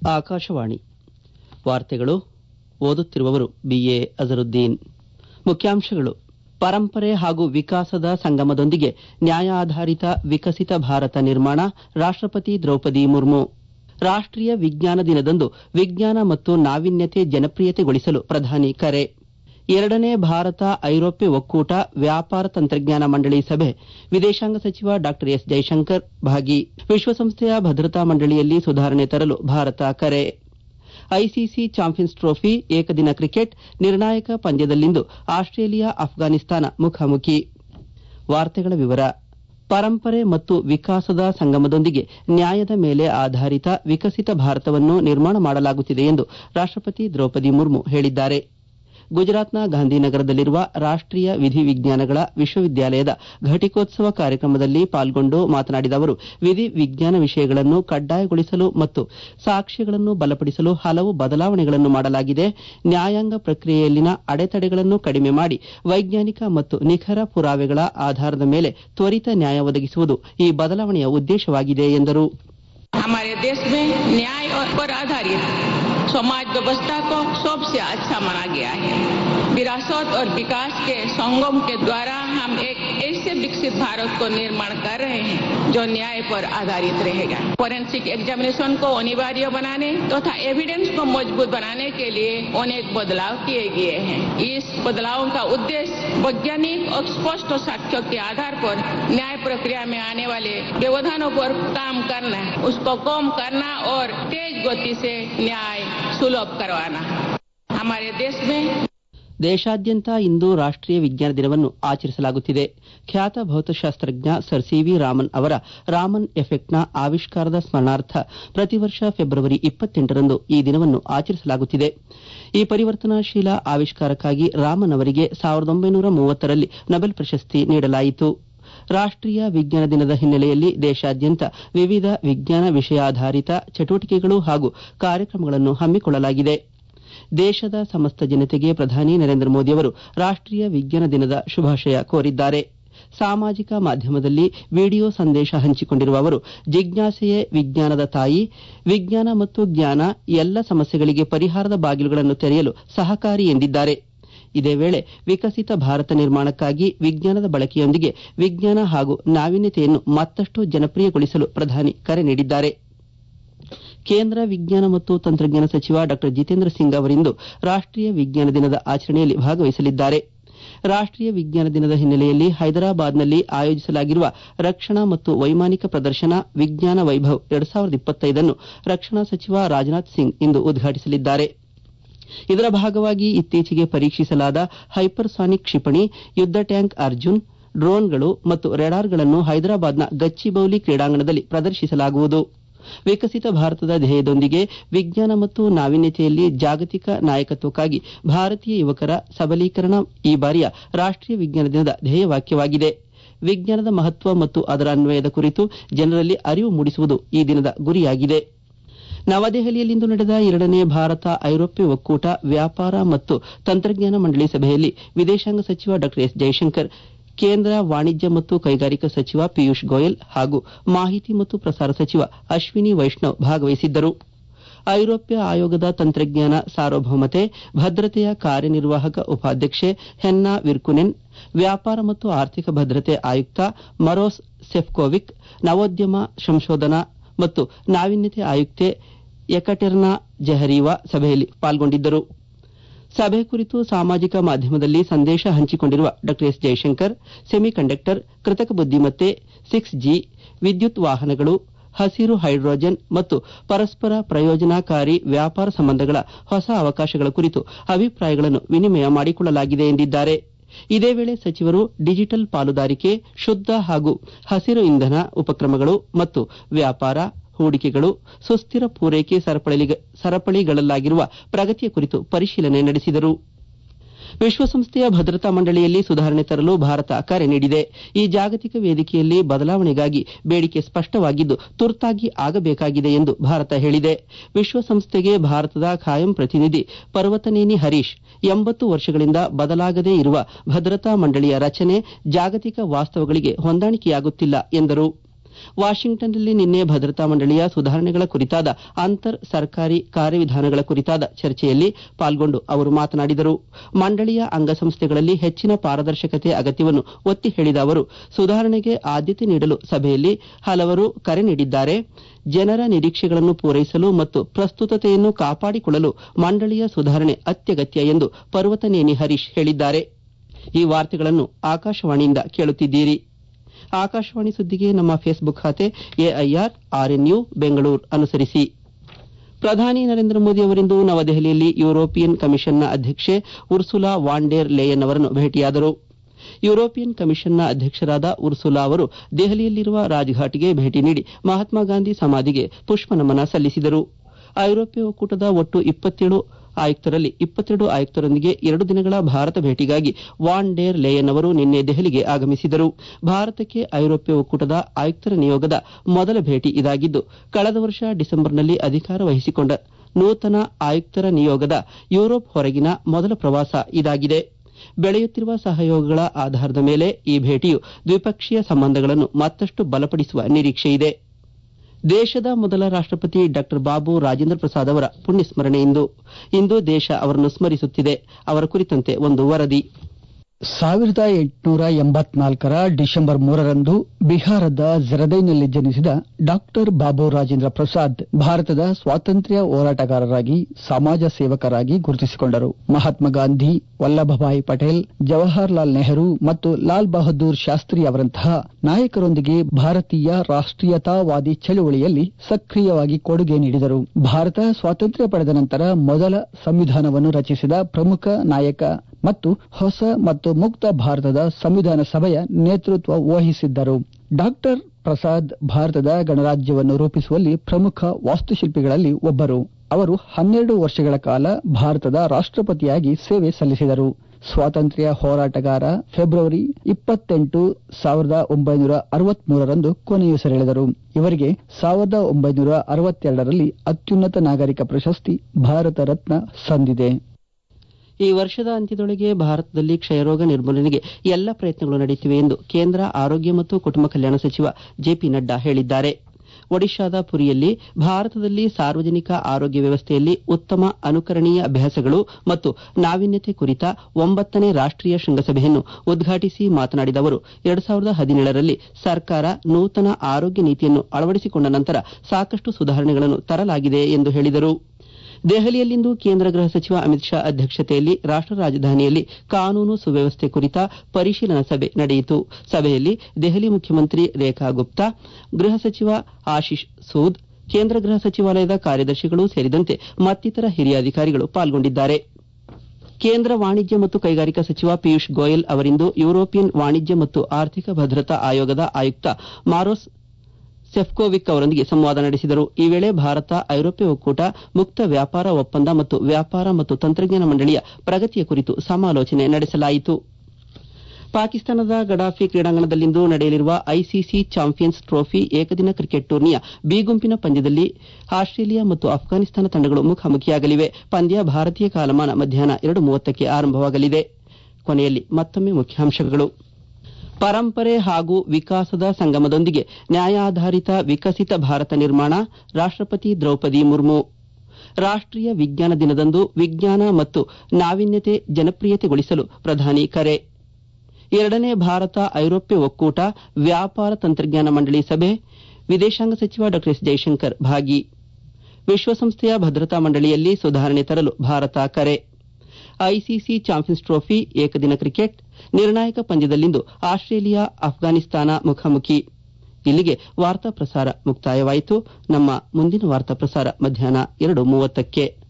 ಆಕಾಶವಾಣಿ ವಾರ್ತೆಗಳು ಓದುತ್ತಿರುವವರು ಬಿಎ ಅಜರುದ್ದೀನ್ ಮುಖ್ಯಾಂಶಗಳು ಪರಂಪರೆ ಹಾಗೂ ವಿಕಾಸದ ಸಂಗಮದೊಂದಿಗೆ ನ್ಯಾಯಾಧಾರಿತ ವಿಕಸಿತ ಭಾರತ ನಿರ್ಮಾಣ ರಾಷ್ಟಪತಿ ದ್ರೌಪದಿ ಮುರ್ಮು ರಾಷ್ಟೀಯ ವಿಜ್ಞಾನ ದಿನದಂದು ವಿಜ್ಞಾನ ಮತ್ತು ನಾವೀನ್ಯತೆ ಜನಪ್ರಿಯತೆಗೊಳಿಸಲು ಪ್ರಧಾನಿ ಕರೆ ಎರಡನೇ ಭಾರತ ಐರೋಪ್ಯ ಒಕ್ಕೂಟ ವ್ಯಾಪಾರ ತಂತ್ರಜ್ಞಾನ ಮಂಡಳಿ ಸಭೆ ವಿದೇಶಾಂಗ ಸಚಿವ ಡಾ ಎಸ್ ಜೈಶಂಕರ್ ಭಾಗಿ ವಿಶ್ವಸಂಸ್ಥೆಯ ಭದ್ರತಾ ಮಂಡಳಿಯಲ್ಲಿ ಸುಧಾರಣೆ ತರಲು ಭಾರತ ಕರೆ ಐಸಿಸಿ ಚಾಂಪಿಯನ್ಸ್ ಟ್ರೋಫಿ ಏಕದಿನ ಕ್ರಿಕೆಟ್ ನಿರ್ಣಾಯಕ ಪಂದ್ಯದಲ್ಲಿಂದು ಆಸ್ಟ್ರೇಲಿಯಾ ಅಫ್ಘಾನಿಸ್ತಾನ ಮುಖಾಮುಖಿ ವಾರ್ತೆಗಳ ವಿವರ ಪರಂಪರೆ ಮತ್ತು ವಿಕಾಸದ ಸಂಗಮದೊಂದಿಗೆ ನ್ಯಾಯದ ಮೇಲೆ ಆಧಾರಿತ ವಿಕಸಿತ ಭಾರತವನ್ನು ನಿರ್ಮಾಣ ಮಾಡಲಾಗುತ್ತಿದೆ ಎಂದು ರಾಷ್ಟಪತಿ ದ್ರೌಪದಿ ಮುರ್ಮು ಹೇಳಿದ್ದಾರೆ ಗುಜರಾತ್ನ ಗಾಂಧಿನಗರದಲ್ಲಿರುವ ರಾಷ್ಟೀಯ ವಿಧಿ ವಿಜ್ಞಾನಗಳ ವಿಶ್ವವಿದ್ಯಾಲಯದ ಘಟಿಕೋತ್ಸವ ಕಾರ್ಯಕ್ರಮದಲ್ಲಿ ಪಾಲ್ಗೊಂಡು ಮಾತನಾಡಿದ ಅವರು ವಿಧಿ ವಿಜ್ಞಾನ ವಿಷಯಗಳನ್ನು ಕಡ್ಡಾಯಗೊಳಿಸಲು ಮತ್ತು ಸಾಕ್ಷ್ಯಗಳನ್ನು ಬಲಪಡಿಸಲು ಹಲವು ಬದಲಾವಣೆಗಳನ್ನು ಮಾಡಲಾಗಿದೆ ನ್ಯಾಯಾಂಗ ಪ್ರಕ್ರಿಯೆಯಲ್ಲಿನ ಅಡೆತಡೆಗಳನ್ನು ಕಡಿಮೆ ಮಾಡಿ ವೈಜ್ಞಾನಿಕ ಮತ್ತು ನಿಖರ ಪುರಾವೆಗಳ ಆಧಾರದ ಮೇಲೆ ತ್ವರಿತ ನ್ಯಾಯ ಒದಗಿಸುವುದು ಈ ಬದಲಾವಣೆಯ ಉದ್ದೇಶವಾಗಿದೆ ಎಂದರು हमारे देश में न्याय पर आधारित समाज व्यवस्था को सबसे अच्छा माना गया है विरासत और विकास के संगम के द्वारा हम एक ऐसे विकसित भारत को निर्माण कर रहे हैं जो न्याय पर आधारित रहेगा फोरेंसिक एग्जामिनेशन को अनिवार्य बनाने तथा तो एविडेंस को मजबूत बनाने के लिए अनेक बदलाव किए गए हैं इस बदलावों का उद्देश्य वैज्ञानिक और स्पष्ट साक्ष्यों के आधार पर न्याय प्रक्रिया में आने वाले व्यवधानों पर काम करना उसको कम करना और तेज गति से न्याय सुलभ करवाना हमारे देश में ದೇಶಾದ್ಯಂತ ಇಂದು ರಾಷ್ಟೀಯ ವಿಜ್ಞಾನ ದಿನವನ್ನು ಆಚರಿಸಲಾಗುತ್ತಿದೆ ಖ್ಯಾತ ಭೌತಶಾಸ್ತ್ರಜ್ಞ ಸರ್ ಸಿವಿ ರಾಮನ್ ಅವರ ರಾಮನ್ ಎಫೆಕ್ಟ್ನ ಆವಿಷ್ಕಾರದ ಸ್ಮರಣಾರ್ಥ ಪ್ರತಿ ವರ್ಷ ಫೆಬ್ರವರಿ ಇಪ್ಪತ್ತೆಂಟರಂದು ಈ ದಿನವನ್ನು ಆಚರಿಸಲಾಗುತ್ತಿದೆ ಈ ಪರಿವರ್ತನಾಶೀಲ ಆವಿಷ್ಕಾರಕ್ಕಾಗಿ ರಾಮನ್ ಅವರಿಗೆ ಸಾವಿರದ ಒಂಬೈನೂರ ಮೂವತ್ತರಲ್ಲಿ ನೊಬೆಲ್ ಪ್ರಶಸ್ತಿ ನೀಡಲಾಯಿತು ರಾಷ್ಟೀಯ ವಿಜ್ಞಾನ ದಿನದ ಹಿನ್ನೆಲೆಯಲ್ಲಿ ದೇಶಾದ್ಯಂತ ವಿವಿಧ ವಿಜ್ಞಾನ ವಿಷಯಾಧಾರಿತ ಚಟುವಟಿಕೆಗಳು ಹಾಗೂ ಕಾರ್ಯಕ್ರಮಗಳನ್ನು ಹಮ್ಮಿಕೊಳ್ಳಲಾಗಿದೆ ದೇಶದ ಸಮಸ್ತ ಜನತೆಗೆ ಪ್ರಧಾನಿ ನರೇಂದ್ರ ಮೋದಿ ಅವರು ರಾಷ್ಟೀಯ ವಿಜ್ಞಾನ ದಿನದ ಶುಭಾಶಯ ಕೋರಿದ್ದಾರೆ ಸಾಮಾಜಿಕ ಮಾಧ್ಯಮದಲ್ಲಿ ವಿಡಿಯೋ ಸಂದೇಶ ಹಂಚಿಕೊಂಡಿರುವ ಅವರು ಜಿಜ್ಞಾಸೆಯೇ ವಿಜ್ಞಾನದ ತಾಯಿ ವಿಜ್ಞಾನ ಮತ್ತು ಜ್ಞಾನ ಎಲ್ಲ ಸಮಸ್ಯೆಗಳಿಗೆ ಪರಿಹಾರದ ಬಾಗಿಲುಗಳನ್ನು ತೆರೆಯಲು ಸಹಕಾರಿ ಎಂದಿದ್ದಾರೆ ಇದೇ ವೇಳೆ ವಿಕಸಿತ ಭಾರತ ನಿರ್ಮಾಣಕ್ಕಾಗಿ ವಿಜ್ಞಾನದ ಬಳಕೆಯೊಂದಿಗೆ ವಿಜ್ಞಾನ ಹಾಗೂ ನಾವೀನ್ಯತೆಯನ್ನು ಮತ್ತಷ್ಟು ಜನಪ್ರಿಯಗೊಳಿಸಲು ಪ್ರಧಾನಿ ಕರೆ ನೀಡಿದ್ದಾರೆ ಕೇಂದ್ರ ವಿಜ್ಞಾನ ಮತ್ತು ತಂತ್ರಜ್ಞಾನ ಸಚಿವ ಡಾ ಜಿತೇಂದ್ರ ಸಿಂಗ್ ಅವರಿಂದು ರಾಷ್ಟೀಯ ವಿಜ್ಞಾನ ದಿನದ ಆಚರಣೆಯಲ್ಲಿ ಭಾಗವಹಿಸಲಿದ್ದಾರೆ ರಾಷ್ಟೀಯ ವಿಜ್ಞಾನ ದಿನದ ಹಿನ್ನೆಲೆಯಲ್ಲಿ ಹೈದರಾಬಾದ್ನಲ್ಲಿ ಆಯೋಜಿಸಲಾಗಿರುವ ರಕ್ಷಣಾ ಮತ್ತು ವೈಮಾನಿಕ ಪ್ರದರ್ಶನ ವಿಜ್ಞಾನ ವೈಭವ್ ಎರಡು ಸಾವಿರದ ಇಪ್ಪತ್ತೈದನ್ನು ರಕ್ಷಣಾ ಸಚಿವ ರಾಜನಾಥ್ ಸಿಂಗ್ ಇಂದು ಉದ್ಘಾಟಿಸಲಿದ್ದಾರೆ ಇದರ ಭಾಗವಾಗಿ ಇತ್ತೀಚೆಗೆ ಪರೀಕ್ಷಿಸಲಾದ ಹೈಪರ್ಸಾನಿಕ್ ಕ್ಷಿಪಣಿ ಯುದ್ದ ಟ್ಯಾಂಕ್ ಅರ್ಜುನ್ ಡ್ರೋನ್ಗಳು ಮತ್ತು ರೆಡಾರ್ಗಳನ್ನು ಹೈದರಾಬಾದ್ನ ಗಚ್ಚಿಬೌಲಿ ಕ್ರೀಡಾಂಗಣದಲ್ಲಿ ಪ್ರದರ್ಶಿಸಲಾಗುವುದು ವಿಕಸಿತ ಭಾರತದ ಧ್ಯೇಯದೊಂದಿಗೆ ವಿಜ್ಞಾನ ಮತ್ತು ನಾವೀನ್ಯತೆಯಲ್ಲಿ ಜಾಗತಿಕ ನಾಯಕತ್ವಕ್ಕಾಗಿ ಭಾರತೀಯ ಯುವಕರ ಸಬಲೀಕರಣ ಈ ಬಾರಿಯ ರಾಷ್ಟೀಯ ವಿಜ್ಞಾನ ದಿನದ ಧ್ಯೇಯವಾಕ್ಯವಾಗಿದೆ ವಿಜ್ಞಾನದ ಮಹತ್ವ ಮತ್ತು ಅದರ ಅನ್ವಯದ ಕುರಿತು ಜನರಲ್ಲಿ ಅರಿವು ಮೂಡಿಸುವುದು ಈ ದಿನದ ಗುರಿಯಾಗಿದೆ ನವದೆಹಲಿಯಲ್ಲಿಂದು ನಡೆದ ಎರಡನೇ ಭಾರತ ಐರೋಪ್ಯ ಒಕ್ಕೂಟ ವ್ಯಾಪಾರ ಮತ್ತು ತಂತ್ರಜ್ಞಾನ ಮಂಡಳಿ ಸಭೆಯಲ್ಲಿ ವಿದೇಶಾಂಗ ಸಚಿವ ಡಾ ಎಸ್ ಜೈಶಂಕರ್ ಕೇಂದ್ರ ವಾಣಿಜ್ಯ ಮತ್ತು ಕೈಗಾರಿಕಾ ಸಚಿವ ಪಿಯೂಷ್ ಗೋಯಲ್ ಹಾಗೂ ಮಾಹಿತಿ ಮತ್ತು ಪ್ರಸಾರ ಸಚಿವ ಅಶ್ವಿನಿ ವೈಷ್ಣವ್ ಭಾಗವಹಿಸಿದ್ದರು ಐರೋಪ್ಯ ಆಯೋಗದ ತಂತ್ರಜ್ಞಾನ ಸಾರ್ವಭೌಮತೆ ಭದ್ರತೆಯ ಕಾರ್ಯನಿರ್ವಾಹಕ ಉಪಾಧ್ಯಕ್ಷೆ ಹೆನ್ನಾ ವಿರ್ಕುನೆನ್ ವ್ಯಾಪಾರ ಮತ್ತು ಆರ್ಥಿಕ ಭದ್ರತೆ ಆಯುಕ್ತ ಮರೋಸ್ ಸೆಫ್ಕೋವಿಕ್ ನವೋದ್ಯಮ ಸಂಶೋಧನಾ ಮತ್ತು ನಾವೀನ್ಯತೆ ಆಯುಕ್ತೆ ಯಕಟೆರ್ನಾ ಜೆಹರೀವಾ ಸಭೆಯಲ್ಲಿ ಪಾಲ್ಗೊಂಡಿದ್ದರು ಸಭೆ ಕುರಿತು ಸಾಮಾಜಿಕ ಮಾಧ್ಯಮದಲ್ಲಿ ಸಂದೇಶ ಹಂಚಿಕೊಂಡಿರುವ ಡಾ ಎಸ್ ಜೈಶಂಕರ್ ಸೆಮಿಕಂಡಕ್ಟರ್ ಕೃತಕ ಬುದ್ದಿಮತ್ತೆ ಸಿಕ್ಸ್ ಜಿ ವಿದ್ಯುತ್ ವಾಹನಗಳು ಹಸಿರು ಹೈಡ್ರೋಜನ್ ಮತ್ತು ಪರಸ್ಪರ ಪ್ರಯೋಜನಕಾರಿ ವ್ಯಾಪಾರ ಸಂಬಂಧಗಳ ಹೊಸ ಅವಕಾಶಗಳ ಕುರಿತು ಅಭಿಪ್ರಾಯಗಳನ್ನು ವಿನಿಮಯ ಮಾಡಿಕೊಳ್ಳಲಾಗಿದೆ ಎಂದಿದ್ದಾರೆ ಇದೇ ವೇಳೆ ಸಚಿವರು ಡಿಜಿಟಲ್ ಪಾಲುದಾರಿಕೆ ಶುದ್ದ ಹಾಗೂ ಹಸಿರು ಇಂಧನ ಉಪಕ್ರಮಗಳು ಮತ್ತು ವ್ಯಾಪಾರ ಹೂಡಿಕೆಗಳು ಸುಸ್ಥಿರ ಪೂರೈಕೆ ಸರಪಳಿಗಳಲ್ಲಾಗಿರುವ ಪ್ರಗತಿಯ ಕುರಿತು ಪರಿಶೀಲನೆ ನಡೆಸಿದರು ವಿಶ್ವಸಂಸ್ಥೆಯ ಭದ್ರತಾ ಮಂಡಳಿಯಲ್ಲಿ ಸುಧಾರಣೆ ತರಲು ಭಾರತ ಕರೆ ನೀಡಿದೆ ಈ ಜಾಗತಿಕ ವೇದಿಕೆಯಲ್ಲಿ ಬದಲಾವಣೆಗಾಗಿ ಬೇಡಿಕೆ ಸ್ಪಷ್ಟವಾಗಿದ್ದು ತುರ್ತಾಗಿ ಆಗಬೇಕಾಗಿದೆ ಎಂದು ಭಾರತ ಹೇಳಿದೆ ವಿಶ್ವಸಂಸ್ಥೆಗೆ ಭಾರತದ ಖಾಯಂ ಪ್ರತಿನಿಧಿ ಪರ್ವತನೇನಿ ಹರೀಶ್ ಎಂಬತ್ತು ವರ್ಷಗಳಿಂದ ಬದಲಾಗದೇ ಇರುವ ಭದ್ರತಾ ಮಂಡಳಿಯ ರಚನೆ ಜಾಗತಿಕ ವಾಸ್ತವಗಳಿಗೆ ಹೊಂದಾಣಿಕೆಯಾಗುತ್ತಿಲ್ಲ ಎಂದರು ವಾಷಿಂಗ್ಟನ್ನಲ್ಲಿ ನಿನ್ನೆ ಭದ್ರತಾ ಮಂಡಳಿಯ ಸುಧಾರಣೆಗಳ ಕುರಿತಾದ ಅಂತರ್ ಸರ್ಕಾರಿ ಕಾರ್ಯವಿಧಾನಗಳ ಕುರಿತಾದ ಚರ್ಚೆಯಲ್ಲಿ ಪಾಲ್ಗೊಂಡು ಅವರು ಮಾತನಾಡಿದರು ಮಂಡಳಿಯ ಅಂಗಸಂಸ್ಥೆಗಳಲ್ಲಿ ಹೆಚ್ಚಿನ ಪಾರದರ್ಶಕತೆ ಅಗತ್ಯವನ್ನು ಒತ್ತಿ ಹೇಳಿದ ಅವರು ಸುಧಾರಣೆಗೆ ಆದ್ಯತೆ ನೀಡಲು ಸಭೆಯಲ್ಲಿ ಹಲವರು ಕರೆ ನೀಡಿದ್ದಾರೆ ಜನರ ನಿರೀಕ್ಷೆಗಳನ್ನು ಪೂರೈಸಲು ಮತ್ತು ಪ್ರಸ್ತುತತೆಯನ್ನು ಕಾಪಾಡಿಕೊಳ್ಳಲು ಮಂಡಳಿಯ ಸುಧಾರಣೆ ಅತ್ಯಗತ್ಯ ಎಂದು ಪರ್ವತನೇನಿ ಹರೀಶ್ ಹೇಳಿದ್ದಾರೆ ಈ ವಾರ್ತೆಗಳನ್ನು ಆಕಾಶವಾಣಿಯಿಂದ ಕೇಳುತ್ತಿದ್ದೀರಿ ಆಕಾಶವಾಣಿ ಸುದ್ದಿಗೆ ನಮ್ಮ ಫೇಸ್ಬುಕ್ ಖಾತೆ ಎಐಆರ್ ಆರ್ಎನ್ಯು ಬೆಂಗಳೂರು ಅನುಸರಿಸಿ ಪ್ರಧಾನಿ ನರೇಂದ್ರ ಮೋದಿ ಅವರಿಂದು ನವದೆಹಲಿಯಲ್ಲಿ ಯುರೋಪಿಯನ್ ಕಮಿಷನ್ನ ಅಧ್ಯಕ್ಷೆ ಉರ್ಸುಲಾ ವಾಂಡೇರ್ ಲೇಯನ್ ಅವರನ್ನು ಭೇಟಿಯಾದರು ಯುರೋಪಿಯನ್ ಕಮಿಷನ್ನ ಅಧ್ಯಕ್ಷರಾದ ಉರ್ಸುಲಾ ಅವರು ದೆಹಲಿಯಲ್ಲಿರುವ ರಾಜ್ಘಾಟ್ಗೆ ಭೇಟಿ ನೀಡಿ ಮಹಾತ್ಮ ಗಾಂಧಿ ಸಮಾಧಿಗೆ ಪುಷ್ಪನಮನ ಸಲ್ಲಿಸಿದರು ಐರೋಪ್ಯ ಒಕ್ಕೂಟದ ಒಟ್ಟು ಇಪ್ಪತ್ತೇಳು ಆಯುಕ್ತರಲ್ಲಿ ಇಪ್ಪತ್ತೆರಡು ಆಯುಕ್ತರೊಂದಿಗೆ ಎರಡು ದಿನಗಳ ಭಾರತ ಭೇಟಿಗಾಗಿ ವಾನ್ ಡೇರ್ ಲೇಯನ್ ಅವರು ನಿನ್ನೆ ದೆಹಲಿಗೆ ಆಗಮಿಸಿದರು ಭಾರತಕ್ಕೆ ಐರೋಪ್ಯ ಒಕ್ಕೂಟದ ಆಯುಕ್ತರ ನಿಯೋಗದ ಮೊದಲ ಭೇಟಿ ಇದಾಗಿದ್ದು ಕಳೆದ ವರ್ಷ ಡಿಸೆಂಬರ್ನಲ್ಲಿ ಅಧಿಕಾರ ವಹಿಸಿಕೊಂಡ ನೂತನ ಆಯುಕ್ತರ ನಿಯೋಗದ ಯುರೋಪ್ ಹೊರಗಿನ ಮೊದಲ ಪ್ರವಾಸ ಇದಾಗಿದೆ ಬೆಳೆಯುತ್ತಿರುವ ಸಹಯೋಗಗಳ ಆಧಾರದ ಮೇಲೆ ಈ ಭೇಟಿಯು ದ್ವಿಪಕ್ಷೀಯ ಸಂಬಂಧಗಳನ್ನು ಮತ್ತಷ್ಟು ಬಲಪಡಿಸುವ ನಿರೀಕ್ಷೆಯಿದೆ ದೇಶದ ಮೊದಲ ರಾಷ್ಟಪತಿ ಡಾ ಬಾಬು ರಾಜೇಂದ್ರ ಪ್ರಸಾದ್ ಅವರ ಪುಣ್ಯಸ್ಮರಣೆ ಇಂದು ಇಂದು ದೇಶ ಅವರನ್ನು ಸ್ಮರಿಸುತ್ತಿದೆ ಅವರ ಕುರಿತಂತೆ ಒಂದು ವರದಿ ಸಾವಿರದ ಎಂಟುನೂರ ಎಂಬತ್ನಾಲ್ಕರ ಡಿಸೆಂಬರ್ ಮೂರರಂದು ಬಿಹಾರದ ಜರದೈನಲ್ಲಿ ಜನಿಸಿದ ಡಾಕ್ಟರ್ ಬಾಬು ರಾಜೇಂದ್ರ ಪ್ರಸಾದ್ ಭಾರತದ ಸ್ವಾತಂತ್ರ್ಯ ಹೋರಾಟಗಾರರಾಗಿ ಸಮಾಜ ಸೇವಕರಾಗಿ ಗುರುತಿಸಿಕೊಂಡರು ಮಹಾತ್ಮ ಗಾಂಧಿ ವಲ್ಲಭಭಾಯಿ ಪಟೇಲ್ ಜವಾಹರ್ಲಾಲ್ ನೆಹರು ಮತ್ತು ಲಾಲ್ ಬಹದ್ದೂರ್ ಶಾಸ್ತ್ರಿ ಅವರಂತಹ ನಾಯಕರೊಂದಿಗೆ ಭಾರತೀಯ ರಾಷ್ಟೀಯತಾವಾದಿ ಚಳುವಳಿಯಲ್ಲಿ ಸಕ್ರಿಯವಾಗಿ ಕೊಡುಗೆ ನೀಡಿದರು ಭಾರತ ಸ್ವಾತಂತ್ರ್ಯ ಪಡೆದ ನಂತರ ಮೊದಲ ಸಂವಿಧಾನವನ್ನು ರಚಿಸಿದ ಪ್ರಮುಖ ನಾಯಕ ಮತ್ತು ಹೊಸ ಮತ್ತು ಮುಕ್ತ ಭಾರತದ ಸಂವಿಧಾನ ಸಭೆಯ ನೇತೃತ್ವ ವಹಿಸಿದ್ದರು ಡಾಕ್ಟರ್ ಪ್ರಸಾದ್ ಭಾರತದ ಗಣರಾಜ್ಯವನ್ನು ರೂಪಿಸುವಲ್ಲಿ ಪ್ರಮುಖ ವಾಸ್ತುಶಿಲ್ಪಿಗಳಲ್ಲಿ ಒಬ್ಬರು ಅವರು ಹನ್ನೆರಡು ವರ್ಷಗಳ ಕಾಲ ಭಾರತದ ರಾಷ್ಟಪತಿಯಾಗಿ ಸೇವೆ ಸಲ್ಲಿಸಿದರು ಸ್ವಾತಂತ್ರ್ಯ ಹೋರಾಟಗಾರ ಫೆಬ್ರವರಿ ಇಪ್ಪತ್ತೆಂಟು ಸಾವಿರದ ಒಂಬೈನೂರ ಅರವತ್ಮೂರರಂದು ಕೊನೆಯುಸಿರೆಳೆದರು ಇವರಿಗೆ ಸಾವಿರದ ಒಂಬೈನೂರ ಅರವತ್ತೆರಡರಲ್ಲಿ ಅತ್ಯುನ್ನತ ನಾಗರಿಕ ಪ್ರಶಸ್ತಿ ಭಾರತ ರತ್ನ ಸಂದಿದೆ ಈ ವರ್ಷದ ಅಂತ್ಯದೊಳಗೆ ಭಾರತದಲ್ಲಿ ಕ್ಷಯರೋಗ ನಿರ್ಮೂಲನೆಗೆ ಎಲ್ಲ ಪ್ರಯತ್ನಗಳು ನಡೆಯುತ್ತಿವೆ ಎಂದು ಕೇಂದ್ರ ಆರೋಗ್ಯ ಮತ್ತು ಕುಟುಂಬ ಕಲ್ಯಾಣ ಸಚಿವ ಜೆಪಿ ನಡ್ಡಾ ಹೇಳಿದ್ದಾರೆ ಒಡಿಶಾದ ಪುರಿಯಲ್ಲಿ ಭಾರತದಲ್ಲಿ ಸಾರ್ವಜನಿಕ ಆರೋಗ್ಯ ವ್ಯವಸ್ಥೆಯಲ್ಲಿ ಉತ್ತಮ ಅನುಕರಣೀಯ ಅಭ್ಯಾಸಗಳು ಮತ್ತು ನಾವೀನ್ಯತೆ ಕುರಿತ ಒಂಬತ್ತನೇ ರಾಷ್ಟೀಯ ಶೃಂಗಸಭೆಯನ್ನು ಉದ್ಘಾಟಿಸಿ ಮಾತನಾಡಿದ ಅವರು ಎರಡು ಸಾವಿರದ ಹದಿನೇಳರಲ್ಲಿ ಸರ್ಕಾರ ನೂತನ ಆರೋಗ್ಯ ನೀತಿಯನ್ನು ಅಳವಡಿಸಿಕೊಂಡ ನಂತರ ಸಾಕಷ್ಟು ಸುಧಾರಣೆಗಳನ್ನು ತರಲಾಗಿದೆ ಎಂದು ಹೇಳಿದರು ದೆಹಲಿಯಲ್ಲಿಂದು ಕೇಂದ್ರ ಗೃಹ ಸಚಿವ ಅಮಿತ್ ಶಾ ಅಧ್ಯಕ್ಷತೆಯಲ್ಲಿ ರಾಷ್ಟ ರಾಜಧಾನಿಯಲ್ಲಿ ಕಾನೂನು ಸುವ್ಯವಸ್ಥೆ ಕುರಿತ ಪರಿಶೀಲನಾ ಸಭೆ ನಡೆಯಿತು ಸಭೆಯಲ್ಲಿ ದೆಹಲಿ ಮುಖ್ಯಮಂತ್ರಿ ರೇಖಾ ಗುಪ್ತಾ ಗೃಹ ಸಚಿವ ಆಶೀಶ್ ಸೂದ್ ಕೇಂದ್ರ ಗೃಹ ಸಚಿವಾಲಯದ ಕಾರ್ಯದರ್ಶಿಗಳು ಸೇರಿದಂತೆ ಮತ್ತಿತರ ಹಿರಿಯ ಅಧಿಕಾರಿಗಳು ಪಾಲ್ಗೊಂಡಿದ್ದಾರೆ ಕೇಂದ್ರ ವಾಣಿಜ್ಯ ಮತ್ತು ಕೈಗಾರಿಕಾ ಸಚಿವ ಪಿಯೂಷ್ ಗೋಯಲ್ ಅವರಿಂದು ಯುರೋಪಿಯನ್ ವಾಣಿಜ್ಯ ಮತ್ತು ಆರ್ಥಿಕ ಭದ್ರತಾ ಆಯೋಗದ ಆಯುಕ್ತ ಮಾರೋಸ್ ಸೆಫ್ಕೋವಿಕ್ ಅವರೊಂದಿಗೆ ಸಂವಾದ ನಡೆಸಿದರು ಈ ವೇಳೆ ಭಾರತ ಐರೋಪ್ಯ ಒಕ್ಕೂಟ ಮುಕ್ತ ವ್ಯಾಪಾರ ಒಪ್ಪಂದ ಮತ್ತು ವ್ಯಾಪಾರ ಮತ್ತು ತಂತ್ರಜ್ಞಾನ ಮಂಡಳಿಯ ಪ್ರಗತಿಯ ಕುರಿತು ಸಮಾಲೋಚನೆ ನಡೆಸಲಾಯಿತು ಪಾಕಿಸ್ತಾನದ ಗಡಾಫಿ ಕ್ರೀಡಾಂಗಣದಲ್ಲಿಂದು ನಡೆಯಲಿರುವ ಐಸಿಸಿ ಚಾಂಪಿಯನ್ಸ್ ಟ್ರೋಫಿ ಏಕದಿನ ಕ್ರಿಕೆಟ್ ಟೂರ್ನಿಯ ಬಿ ಗುಂಪಿನ ಪಂದ್ಯದಲ್ಲಿ ಆಸ್ಟ್ರೇಲಿಯಾ ಮತ್ತು ಅಫ್ಘಾನಿಸ್ತಾನ ತಂಡಗಳು ಮುಖಾಮುಖಿಯಾಗಲಿವೆ ಪಂದ್ಯ ಭಾರತೀಯ ಕಾಲಮಾನ ಮಧ್ಯಾಹ್ನ ಎರಡು ಮೂವತ್ತಕ್ಕೆ ಆರಂಭವಾಗಲಿದೆ ಕೊನೆಯಲ್ಲಿ ಮತ್ತೊಮ್ಮೆ ಮುಖ್ಯಾಂಶಗಳು ಪರಂಪರೆ ಹಾಗೂ ವಿಕಾಸದ ಸಂಗಮದೊಂದಿಗೆ ನ್ಯಾಯಾಧಾರಿತ ವಿಕಸಿತ ಭಾರತ ನಿರ್ಮಾಣ ರಾಷ್ಟಪತಿ ದ್ರೌಪದಿ ಮುರ್ಮು ರಾಷ್ಟೀಯ ವಿಜ್ಞಾನ ದಿನದಂದು ವಿಜ್ಞಾನ ಮತ್ತು ನಾವೀನ್ಯತೆ ಜನಪ್ರಿಯತೆಗೊಳಿಸಲು ಪ್ರಧಾನಿ ಕರೆ ಎರಡನೇ ಭಾರತ ಐರೋಪ್ಯ ಒಕ್ಕೂಟ ವ್ಯಾಪಾರ ತಂತ್ರಜ್ಞಾನ ಮಂಡಳಿ ಸಭೆ ವಿದೇಶಾಂಗ ಸಚಿವ ಡಾ ಎಸ್ ಜೈಶಂಕರ್ ಭಾಗಿ ವಿಶ್ವಸಂಸ್ಥೆಯ ಭದ್ರತಾ ಮಂಡಳಿಯಲ್ಲಿ ಸುಧಾರಣೆ ತರಲು ಭಾರತ ಕರೆ ಐಸಿಸಿ ಚಾಂಪಿಯನ್ಸ್ ಟ್ರೋಫಿ ಏಕದಿನ ಕ್ರಿಕೆಟ್ ನಿರ್ಣಾಯಕ ಪಂದ್ಯದಲ್ಲಿಂದು ಆಸ್ಟ್ರೇಲಿಯಾ ಅಫ್ಘಾನಿಸ್ತಾನ ಮುಖಾಮುಖಿ ಇಲ್ಲಿಗೆ ವಾರ್ತಾ ಪ್ರಸಾರ ಮುಕ್ತಾಯವಾಯಿತು ನಮ್ಮ ಮುಂದಿನ ವಾರ್ತಾ ಪ್ರಸಾರ ಮಧ್ಯಾಹ್ನ ಎರಡು ಮೂವತ್ತಕ್ಕೆ